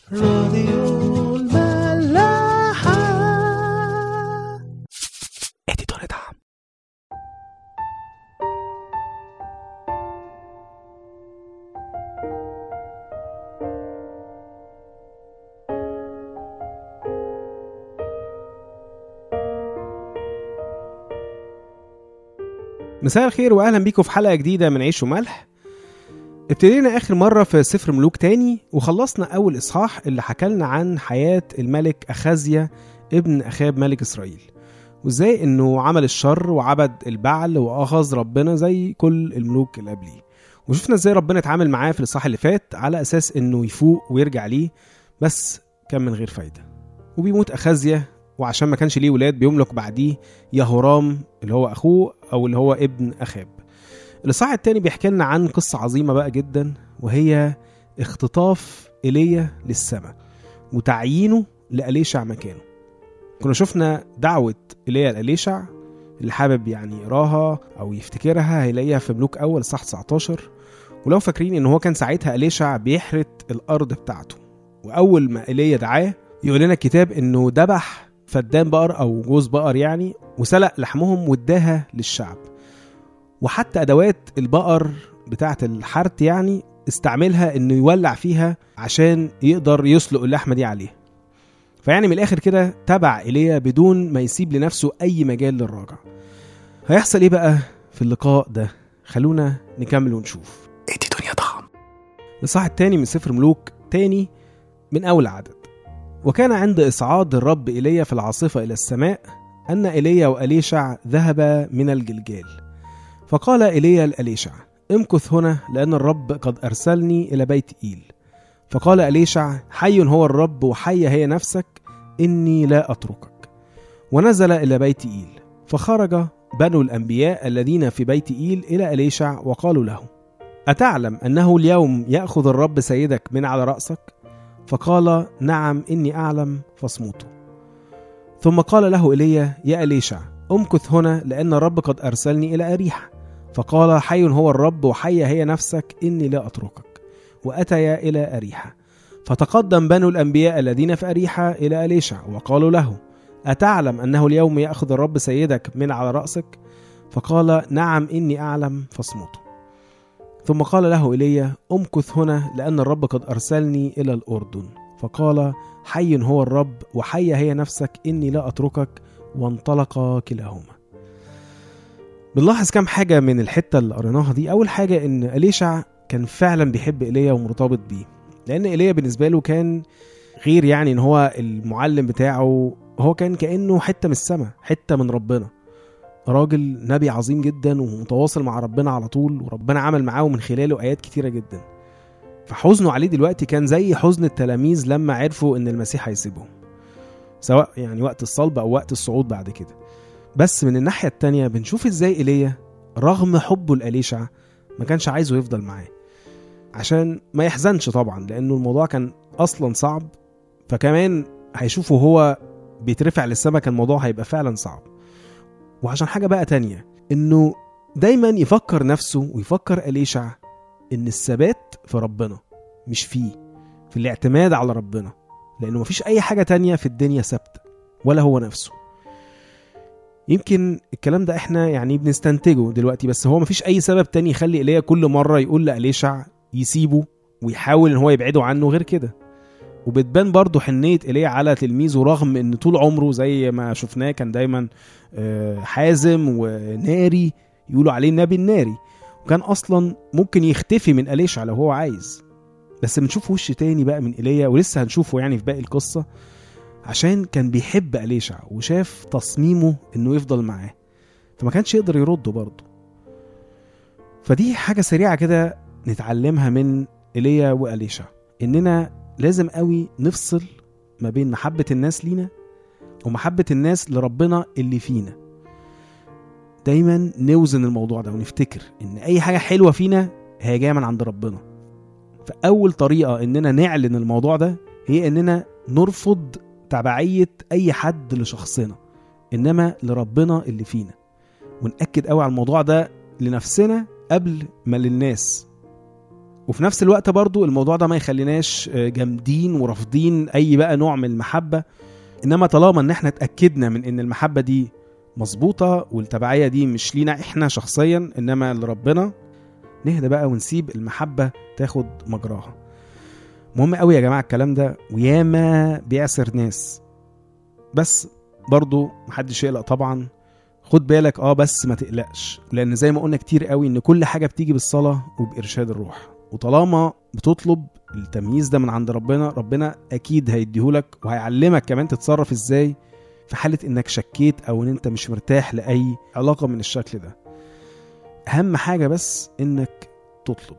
راديو الملاحة اديتور دعم مساء الخير واهلا بيكم في حلقه جديده من عيش وملح ابتدينا اخر مره في سفر ملوك تاني وخلصنا اول اصحاح اللي حكالنا عن حياه الملك اخازيا ابن اخاب ملك اسرائيل وازاي انه عمل الشر وعبد البعل واخذ ربنا زي كل الملوك اللي قبليه وشفنا ازاي ربنا اتعامل معاه في الاصحاح اللي فات على اساس انه يفوق ويرجع ليه بس كان من غير فايده وبيموت اخازيا وعشان ما كانش ليه ولاد بيملك بعديه يهورام اللي هو اخوه او اللي هو ابن اخاب الاصحاح التاني بيحكي لنا عن قصه عظيمه بقى جدا وهي اختطاف ايليا للسماء وتعيينه لأليشع مكانه كنا شفنا دعوة ايليا لأليشع اللي حابب يعني يقراها او يفتكرها هيلاقيها في ملوك اول صح 19 ولو فاكرين ان هو كان ساعتها أليشع بيحرت الارض بتاعته واول ما ايليا دعاه يقول لنا الكتاب انه ذبح فدان بقر او جوز بقر يعني وسلق لحمهم واداها للشعب وحتى ادوات البقر بتاعه الحرت يعني استعملها انه يولع فيها عشان يقدر يسلق اللحمه دي عليها فيعني من الاخر كده تبع ايليا بدون ما يسيب لنفسه اي مجال للراجع هيحصل ايه بقى في اللقاء ده خلونا نكمل ونشوف ادي دنيا طعم الصح التاني من سفر ملوك تاني من اول عدد وكان عند إصعاد الرب إيليا في العاصفة إلى السماء أن إيليا وأليشع ذهبا من الجلجال فقال إيليا لأليشع امكث هنا لأن الرب قد أرسلني إلى بيت إيل فقال أليشع حي هو الرب وحي هي نفسك إني لا أتركك ونزل إلى بيت إيل فخرج بنو الأنبياء الذين في بيت إيل إلى أليشع وقالوا له أتعلم أنه اليوم يأخذ الرب سيدك من على رأسك فقال نعم إني أعلم فاصمتوا ثم قال له إيليا يا أليشع أمكث هنا لأن الرب قد أرسلني إلى أريحة فقال حي هو الرب وحي هي نفسك إني لا أتركك وأتيا إلى أريحة فتقدم بنو الأنبياء الذين في أريحة إلى أليشع وقالوا له أتعلم أنه اليوم يأخذ الرب سيدك من على رأسك فقال نعم إني أعلم فاصمتوا ثم قال له إيليا أمكث هنا لأن الرب قد أرسلني إلى الأردن فقال حي هو الرب وحي هي نفسك إني لا أتركك وانطلق كلاهما بنلاحظ كام حاجة من الحتة اللي قريناها دي أول حاجة إن أليشع كان فعلا بيحب إيليا ومرتبط بيه لأن إيليا بالنسبة له كان غير يعني إن هو المعلم بتاعه هو كان كأنه حتة من السماء حتة من ربنا راجل نبي عظيم جدا ومتواصل مع ربنا على طول وربنا عمل معاه من خلاله آيات كتيرة جدا فحزنه عليه دلوقتي كان زي حزن التلاميذ لما عرفوا إن المسيح هيسيبهم سواء يعني وقت الصلب أو وقت الصعود بعد كده بس من الناحية التانية بنشوف إزاي إيليا رغم حبه لأليشع ما كانش عايزه يفضل معاه عشان ما يحزنش طبعا لأنه الموضوع كان أصلا صعب فكمان هيشوفه هو بيترفع للسما كان الموضوع هيبقى فعلا صعب وعشان حاجة بقى تانية إنه دايما يفكر نفسه ويفكر أليشع إن الثبات في ربنا مش فيه في الاعتماد على ربنا لأنه مفيش أي حاجة تانية في الدنيا ثابتة ولا هو نفسه يمكن الكلام ده احنا يعني بنستنتجه دلوقتي بس هو مفيش أي سبب تاني يخلي إيليا كل مرة يقول لأليشع يسيبه ويحاول إن هو يبعده عنه غير كده وبتبان برضه حنية إيليا على تلميذه رغم إن طول عمره زي ما شفناه كان دايما آه، حازم وناري يقولوا عليه النبي الناري وكان أصلا ممكن يختفي من أليشع لو هو عايز بس بنشوف وش تاني بقى من إيليا ولسه هنشوفه يعني في باقي القصة عشان كان بيحب أليشع وشاف تصميمه إنه يفضل معاه فما كانش يقدر يرده برضه فدي حاجة سريعة كده نتعلمها من إيليا وأليشع إننا لازم قوي نفصل ما بين محبة الناس لينا ومحبة الناس لربنا اللي فينا دايما نوزن الموضوع ده ونفتكر ان اي حاجة حلوة فينا هي جاية من عند ربنا فأول طريقة اننا نعلن الموضوع ده هي اننا نرفض تبعية اي حد لشخصنا انما لربنا اللي فينا ونأكد قوي على الموضوع ده لنفسنا قبل ما للناس وفي نفس الوقت برضو الموضوع ده ما يخليناش آه، جامدين ورافضين اي بقى نوع من المحبه انما طالما ان احنا اتاكدنا من ان المحبه دي مظبوطه والتبعيه دي مش لينا احنا شخصيا انما لربنا نهدى بقى ونسيب المحبه تاخد مجراها مهم قوي يا جماعه الكلام ده وياما بيعسر ناس بس برضو محدش يقلق طبعا خد بالك اه بس ما تقلقش لان زي ما قلنا كتير قوي ان كل حاجه بتيجي بالصلاه وبارشاد الروح وطالما بتطلب التمييز ده من عند ربنا ربنا اكيد هيديهولك وهيعلمك كمان تتصرف ازاي في حاله انك شكيت او ان انت مش مرتاح لاي علاقه من الشكل ده اهم حاجه بس انك تطلب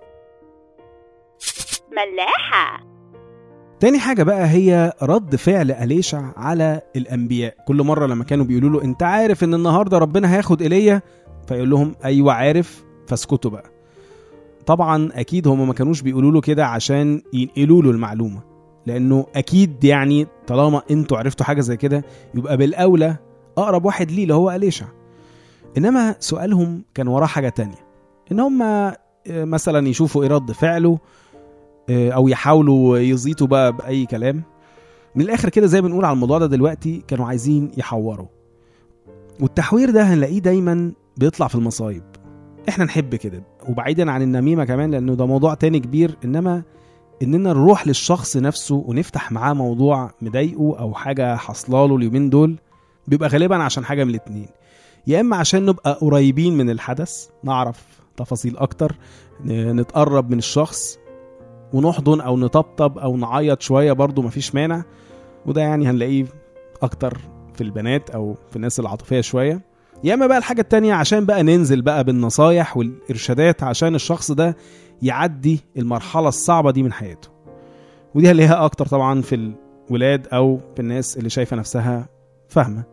ملاحة تاني حاجة بقى هي رد فعل أليشع على الأنبياء كل مرة لما كانوا بيقولوا له أنت عارف إن النهاردة ربنا هياخد إيليا فيقول لهم أيوة عارف فاسكتوا بقى طبعا أكيد هم ما كانوش بيقولوا له كده عشان ينقلوا له المعلومة لأنه أكيد يعني طالما أنتوا عرفتوا حاجة زي كده يبقى بالأولى أقرب واحد ليه اللي هو أليشع إنما سؤالهم كان وراه حاجة تانية إن هم آه، مثلا يشوفوا إيه رد فعله آه، او يحاولوا يزيطوا بقى باي كلام من الاخر كده زي ما بنقول على الموضوع ده دلوقتي كانوا عايزين يحوروا والتحوير ده هنلاقيه دايما بيطلع في المصايب احنا نحب كده وبعيدا عن النميمه كمان لانه ده موضوع تاني كبير انما اننا نروح للشخص نفسه ونفتح معاه موضوع مضايقه او حاجه حصلاله اليومين دول بيبقى غالبا عشان حاجه من الاتنين يا اما عشان نبقى قريبين من الحدث نعرف تفاصيل اكتر ن- نتقرب من الشخص ونحضن او نطبطب او نعيط شويه برضو مفيش مانع وده يعني هنلاقيه اكتر في البنات او في الناس العاطفيه شويه يا اما بقى الحاجه التانية عشان بقى ننزل بقى بالنصايح والارشادات عشان الشخص ده يعدي المرحله الصعبه دي من حياته ودي هنلاقيها اكتر طبعا في الولاد او في الناس اللي شايفه نفسها فاهمه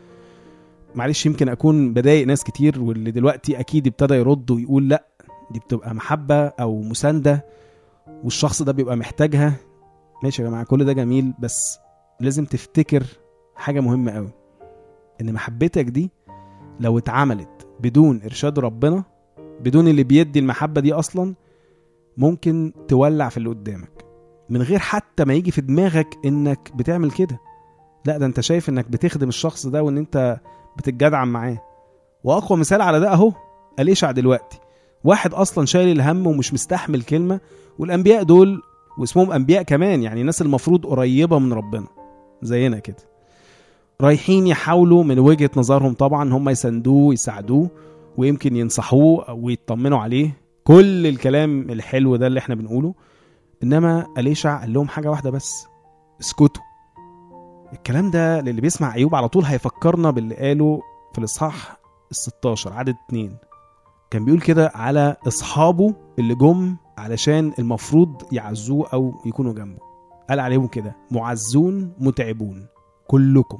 معلش يمكن اكون بضايق ناس كتير واللي دلوقتي اكيد ابتدى يرد ويقول لا دي بتبقى محبه او مسانده والشخص ده بيبقى محتاجها ماشي يا جماعه كل ده جميل بس لازم تفتكر حاجه مهمه قوي ان محبتك دي لو اتعملت بدون ارشاد ربنا بدون اللي بيدي المحبه دي اصلا ممكن تولع في اللي قدامك من غير حتى ما يجي في دماغك انك بتعمل كده لا ده انت شايف انك بتخدم الشخص ده وان انت بتتجدعن معاه واقوى مثال على ده اهو اليشع دلوقتي واحد اصلا شايل الهم ومش مستحمل كلمه والانبياء دول واسمهم انبياء كمان يعني ناس المفروض قريبه من ربنا زينا كده رايحين يحاولوا من وجهه نظرهم طبعا هم يساندوه يساعدوه ويمكن ينصحوه او يطمنوا عليه كل الكلام الحلو ده اللي احنا بنقوله انما اليشع قال لهم حاجه واحده بس اسكتوا الكلام ده للي بيسمع ايوب على طول هيفكرنا باللي قاله في الاصحاح ال 16 عدد اتنين كان بيقول كده على اصحابه اللي جم علشان المفروض يعزوه او يكونوا جنبه قال عليهم كده معزون متعبون كلكم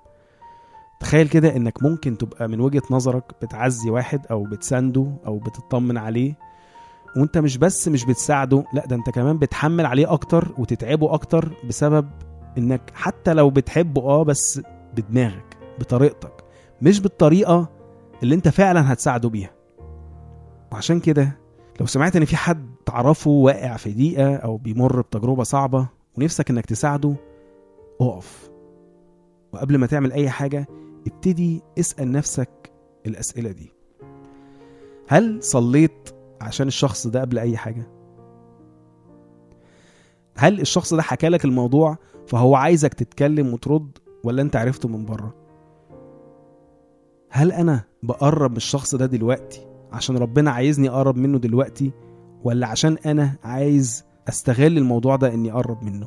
تخيل كده انك ممكن تبقى من وجهة نظرك بتعزي واحد او بتسانده او بتطمن عليه وانت مش بس مش بتساعده لا ده انت كمان بتحمل عليه اكتر وتتعبه اكتر بسبب انك حتى لو بتحبه اه بس بدماغك بطريقتك مش بالطريقة اللي انت فعلا هتساعده بيها وعشان كده لو سمعت ان في حد تعرفه واقع في ضيقه او بيمر بتجربه صعبه ونفسك انك تساعده اقف وقبل ما تعمل اي حاجه ابتدي اسال نفسك الاسئله دي هل صليت عشان الشخص ده قبل اي حاجه هل الشخص ده حكى لك الموضوع فهو عايزك تتكلم وترد ولا انت عرفته من بره هل انا بقرب من الشخص ده دلوقتي عشان ربنا عايزني اقرب منه دلوقتي ولا عشان انا عايز استغل الموضوع ده اني اقرب منه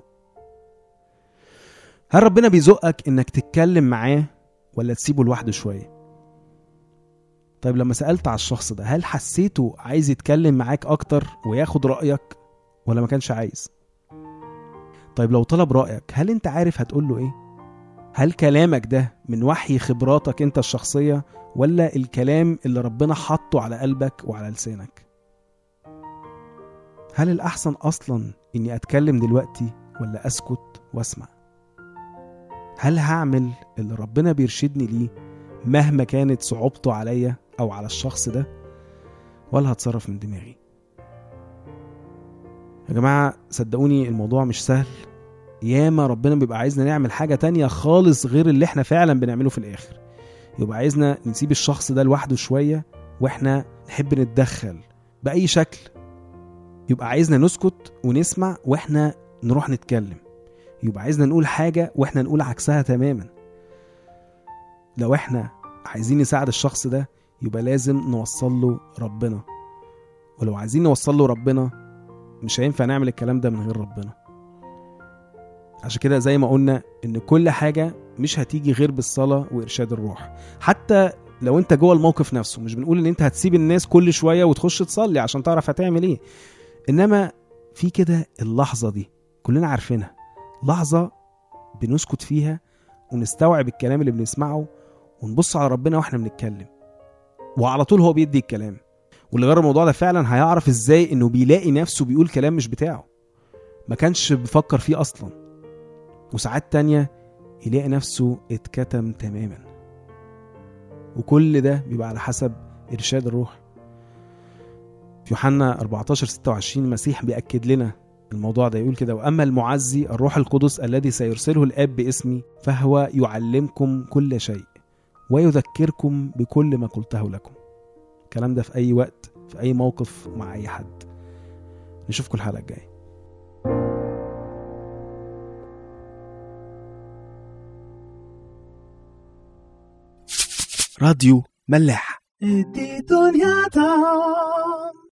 هل ربنا بيزقك انك تتكلم معاه ولا تسيبه لوحده شويه طيب لما سالت على الشخص ده هل حسيته عايز يتكلم معاك اكتر وياخد رايك ولا ما كانش عايز طيب لو طلب رايك هل انت عارف هتقول له ايه هل كلامك ده من وحي خبراتك انت الشخصيه ولا الكلام اللي ربنا حطه على قلبك وعلى لسانك هل الأحسن أصلا إني أتكلم دلوقتي ولا أسكت وأسمع هل هعمل اللي ربنا بيرشدني ليه مهما كانت صعوبته عليا أو على الشخص ده ولا هتصرف من دماغي يا جماعة صدقوني الموضوع مش سهل ياما ربنا بيبقى عايزنا نعمل حاجة تانية خالص غير اللي احنا فعلا بنعمله في الآخر يبقى عايزنا نسيب الشخص ده لوحده شوية واحنا نحب نتدخل بأي شكل يبقى عايزنا نسكت ونسمع واحنا نروح نتكلم يبقى عايزنا نقول حاجة واحنا نقول عكسها تماما لو احنا عايزين نساعد الشخص ده يبقى لازم نوصل له ربنا ولو عايزين نوصل له ربنا مش هينفع نعمل الكلام ده من غير ربنا عشان كده زي ما قلنا ان كل حاجة مش هتيجي غير بالصلاة وإرشاد الروح حتى لو انت جوه الموقف نفسه مش بنقول ان انت هتسيب الناس كل شوية وتخش تصلي عشان تعرف هتعمل ايه انما في كده اللحظة دي كلنا عارفينها لحظة بنسكت فيها ونستوعب الكلام اللي بنسمعه ونبص على ربنا واحنا بنتكلم وعلى طول هو بيدي الكلام واللي جرب الموضوع ده فعلا هيعرف ازاي انه بيلاقي نفسه بيقول كلام مش بتاعه ما كانش بيفكر فيه اصلا وساعات تانية يلاقي نفسه اتكتم تماما وكل ده بيبقى على حسب ارشاد الروح في يوحنا 14 26 المسيح بيأكد لنا الموضوع ده يقول كده واما المعزي الروح القدس الذي سيرسله الاب باسمي فهو يعلمكم كل شيء ويذكركم بكل ما قلته لكم الكلام ده في اي وقت في اي موقف مع اي حد نشوفكم الحلقه الجايه راديو ملاح دي دنيا